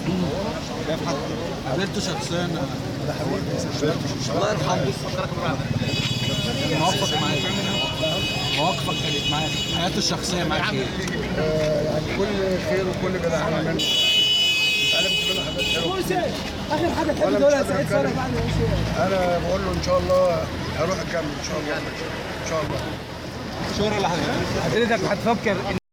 قابلته شخصيا الله يرحمه مواقفك معاه مواقفك كانت معاه حياته الشخصيه معاك ايه؟ يعني كل خير وكل جدع منه اتعلمت منه حاجات حلوه اخر حاجه تحب وأنا تقولها مش سعيد هتكلم. صالح بعد ما يمشي انا بقول له ان شاء الله هروح اكمل ان شاء الله ان شاء الله شهره لحضرتك حضرتك هتفكر